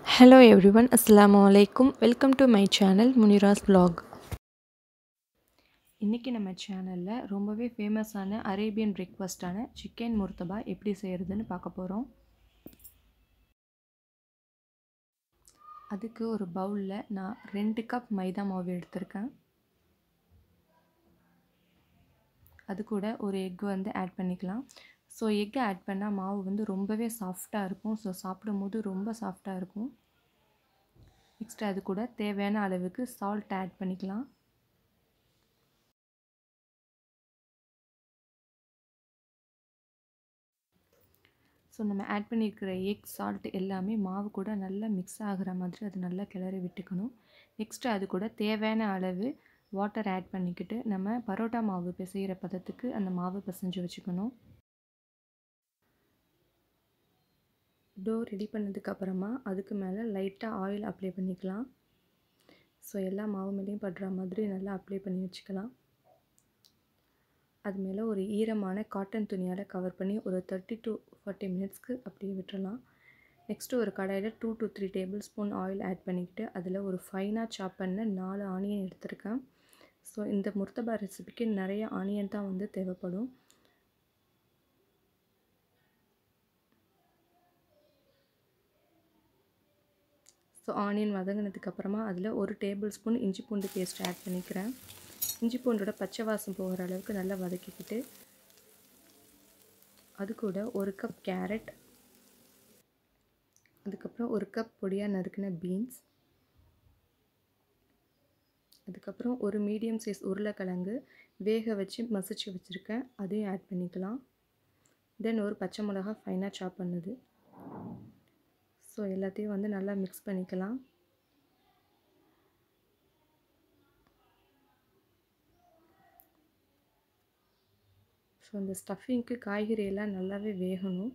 hello everyone அஸ்ஸலாமு அலைக்கும் welcome to my channel Munira's vlog இன்றைக்கி நம்ம சேனலில் ரொம்பவே ஃபேமஸான அரேபியன் பிரேக்ஃபாஸ்ட்டான சிக்கன் முர்த்தபா எப்படி செய்கிறதுன்னு பார்க்க போகிறோம் அதுக்கு ஒரு பவுலில் நான் ரெண்டு கப் மைதா மாவு எடுத்திருக்கேன் அது கூட ஒரு எக் வந்து ஆட் பண்ணிக்கலாம் ஸோ எக் ஆட் பண்ணால் மாவு வந்து ரொம்பவே சாஃப்டாக இருக்கும் ஸோ சாப்பிடும்போது ரொம்ப சாஃப்டாக இருக்கும் நெக்ஸ்ட் அது கூட தேவையான அளவுக்கு சால்ட் ஆட் பண்ணிக்கலாம் ஸோ நம்ம ஆட் பண்ணியிருக்கிற எக் சால்ட் எல்லாமே மாவு கூட நல்லா மிக்ஸ் ஆகிற மாதிரி அது நல்லா கிளறி விட்டுக்கணும் நெக்ஸ்ட்டு அது கூட தேவையான அளவு வாட்டர் ஆட் பண்ணிக்கிட்டு நம்ம பரோட்டா மாவு பிசைகிற பதத்துக்கு அந்த மாவு பிசைஞ்சு வச்சுக்கணும் டோ ரெடி பண்ணதுக்கப்புறமா அதுக்கு மேலே லைட்டாக ஆயில் அப்ளை பண்ணிக்கலாம் ஸோ எல்லா மாவு மேலேயும் படுற மாதிரி நல்லா அப்ளை பண்ணி வச்சுக்கலாம் அது மேலே ஒரு ஈரமான காட்டன் துணியால் கவர் பண்ணி ஒரு தேர்ட்டி டு ஃபார்ட்டி மினிட்ஸ்க்கு அப்படியே விட்டுறலாம் நெக்ஸ்ட்டு ஒரு கடாயில் two to three tablespoon oil add பண்ணிக்கிட்டு அதில் ஒரு ஃபைனாக சாப் பண்ண நாலு ஆனியன் எடுத்திருக்கேன் ஸோ இந்த முர்த்தபா ரெசிபிக்கு நிறைய ஆனியன் தான் வந்து தேவைப்படும் ஸோ ஆனியன் வதங்கினதுக்கப்புறமா அதில் ஒரு டேபிள் ஸ்பூன் இஞ்சி பூண்டு பேஸ்ட் ஆட் பண்ணிக்கிறேன் இஞ்சி பூண்டோட பச்சை வாசம் போகிற அளவுக்கு நல்லா வதக்கிக்கிட்டு அது கூட ஒரு கப் கேரட் அதுக்கப்புறம் ஒரு கப் பொடியாக நறுக்கின பீன்ஸ் அதுக்கப்புறம் ஒரு மீடியம் சைஸ் உருளைக்கிழங்கு வேக வச்சு மசிச்சு வச்சுருக்கேன் அதையும் ஆட் பண்ணிக்கலாம் தென் ஒரு பச்சை மிளகா ஃபைனாக சாப் பண்ணுது ஸோ எல்லாத்தையும் வந்து நல்லா மிக்ஸ் பண்ணிக்கலாம் ஸோ இந்த ஸ்டஃபிங்க்கு காய்கறி எல்லாம் நல்லாவே வேகணும்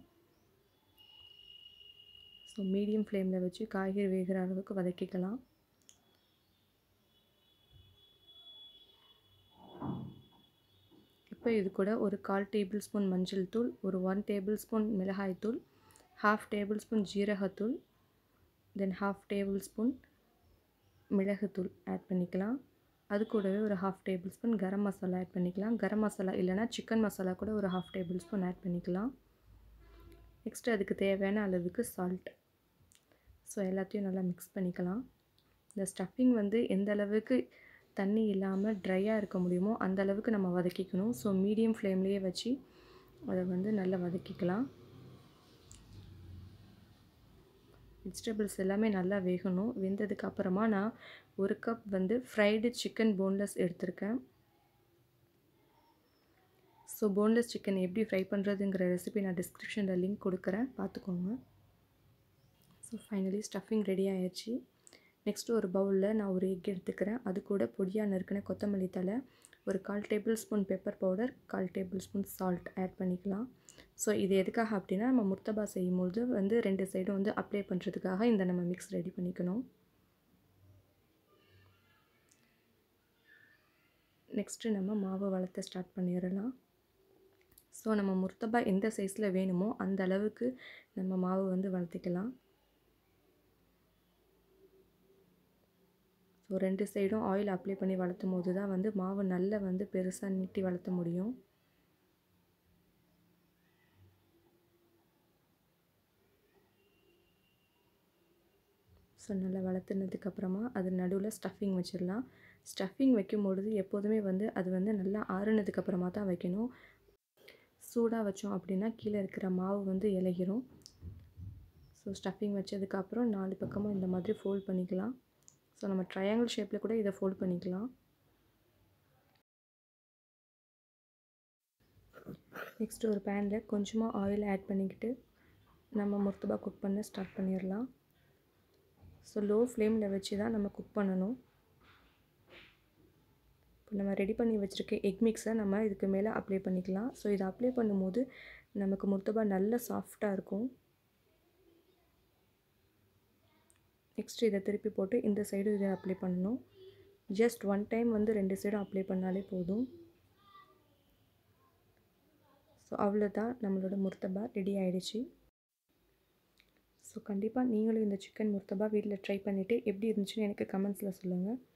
ஸோ மீடியம் ஃப்ளேமில் வச்சு காய்கறி வேகிற அளவுக்கு வதக்கிக்கலாம் இப்போ இது கூட ஒரு கால் டேபிள் ஸ்பூன் மஞ்சள் தூள் ஒரு ஒன் டேபிள் ஸ்பூன் மிளகாய் தூள் ஹாஃப் டேபிள் ஸ்பூன் ஜீரகத்தூள் தென் ஹாஃப் டேபிள் ஸ்பூன் மிளகுத்தூள் ஆட் பண்ணிக்கலாம் அது கூடவே ஒரு half tablespoon garam masala add பண்ணிக்கலாம் கரம் மசாலா இல்லைனா சிக்கன் மசாலா கூட ஒரு ஹாஃப் டேபிள் ஸ்பூன் ஆட் பண்ணிக்கலாம் நெக்ஸ்ட்டு அதுக்கு தேவையான அளவுக்கு சால்ட் ஸோ எல்லாத்தையும் நல்லா மிக்ஸ் பண்ணிக்கலாம் இந்த ஸ்டஃபிங் வந்து எந்த அளவுக்கு தண்ணி இல்லாமல் ட்ரையாக இருக்க முடியுமோ அந்த அளவுக்கு நம்ம வதக்கிக்கணும் ஸோ மீடியம் ஃப்ளேம்லேயே வச்சு அதை வந்து நல்லா வதக்கிக்கலாம் வெஜிடபிள்ஸ் எல்லாமே நல்லா வேகணும் வெந்ததுக்கு அப்புறமா நான் ஒரு கப் வந்து ஃப்ரைடு சிக்கன் போன்லெஸ் எடுத்திருக்கேன் ஸோ போன்லெஸ் சிக்கன் எப்படி ஃப்ரை பண்ணுறதுங்கிற ரெசிபி நான் டிஸ்கிரிப்ஷனில் லிங்க் கொடுக்குறேன் பார்த்துக்கோங்க ஸோ ஃபைனலி ஸ்டஃபிங் ரெடி ஆயிடுச்சு நெக்ஸ்ட்டு ஒரு பவுலில் நான் ஒரு எக் எடுத்துக்கிறேன் அது கூட பொடியாக நறுக்கின கொத்தமல்லி தலை ஒரு கால் டேபிள் ஸ்பூன் பெப்பர் பவுடர் கால் டேபிள் ஸ்பூன் சால்ட் ஆட் பண்ணிக்கலாம் ஸோ இது எதுக்காக அப்படின்னா நம்ம முர்த்தபா செய்யும்போது வந்து ரெண்டு சைடும் வந்து அப்ளை பண்ணுறதுக்காக இந்த நம்ம மிக்ஸ் ரெடி பண்ணிக்கணும் நெக்ஸ்ட்டு நம்ம மாவு வளர்த்த ஸ்டார்ட் பண்ணிடலாம் ஸோ நம்ம முர்த்தபா எந்த சைஸில் வேணுமோ அந்த அளவுக்கு நம்ம மாவு வந்து வளர்த்திக்கலாம் ஸோ ரெண்டு சைடும் ஆயில் அப்ளை பண்ணி வளர்த்தும் போது தான் வந்து மாவு நல்லா வந்து பெருசாக நீட்டி வளர்த்த முடியும் ஸோ நல்லா வளர்த்துனதுக்கப்புறமா அது நடுவில் ஸ்டஃபிங் வச்சிடலாம் ஸ்டஃபிங் வைக்கும்பொழுது எப்போதுமே வந்து அது வந்து நல்லா ஆறுனதுக்கப்புறமா தான் வைக்கணும் சூடாக வச்சோம் அப்படின்னா கீழே இருக்கிற மாவு வந்து இலகிரும் ஸோ ஸ்டஃபிங் வச்சதுக்கப்புறம் நாலு பக்கமும் இந்த மாதிரி ஃபோல்ட் பண்ணிக்கலாம் ஸோ நம்ம ட்ரையாங்கிள் ஷேப்பில் கூட இதை ஃபோல்ட் பண்ணிக்கலாம் நெக்ஸ்ட்டு ஒரு பேனில் கொஞ்சமாக ஆயில் ஆட் பண்ணிக்கிட்டு நம்ம முர்த்தபா குக் பண்ண ஸ்டார்ட் பண்ணிடலாம் ஸோ லோ ஃப்ளேமில் வச்சு தான் நம்ம குக் பண்ணணும் இப்போ நம்ம ரெடி பண்ணி வச்சுருக்க எக் மிக்ஸை நம்ம இதுக்கு மேலே அப்ளை பண்ணிக்கலாம் ஸோ இதை அப்ளை பண்ணும்போது நமக்கு முர்த்தபா நல்ல சாஃப்டாக இருக்கும் நெக்ஸ்ட் இதை திருப்பி போட்டு இந்த சைடு இதை அப்ளை பண்ணணும் ஜஸ்ட் ஒன் டைம் வந்து ரெண்டு சைடும் அப்ளை பண்ணாலே போதும் ஸோ அவ்வளோதான் நம்மளோட முர்த்தபா ரெடி ஆகிடுச்சு ஸோ ஸோ கண்டிப்பாக நீங்களும் இந்த சிக்கன் முர்த்தபா வீட்டில் ட்ரை பண்ணிவிட்டு எப்படி இருந்துச்சுன்னு எனக்கு கமெண்ட்ஸில் சொல்லுங்கள்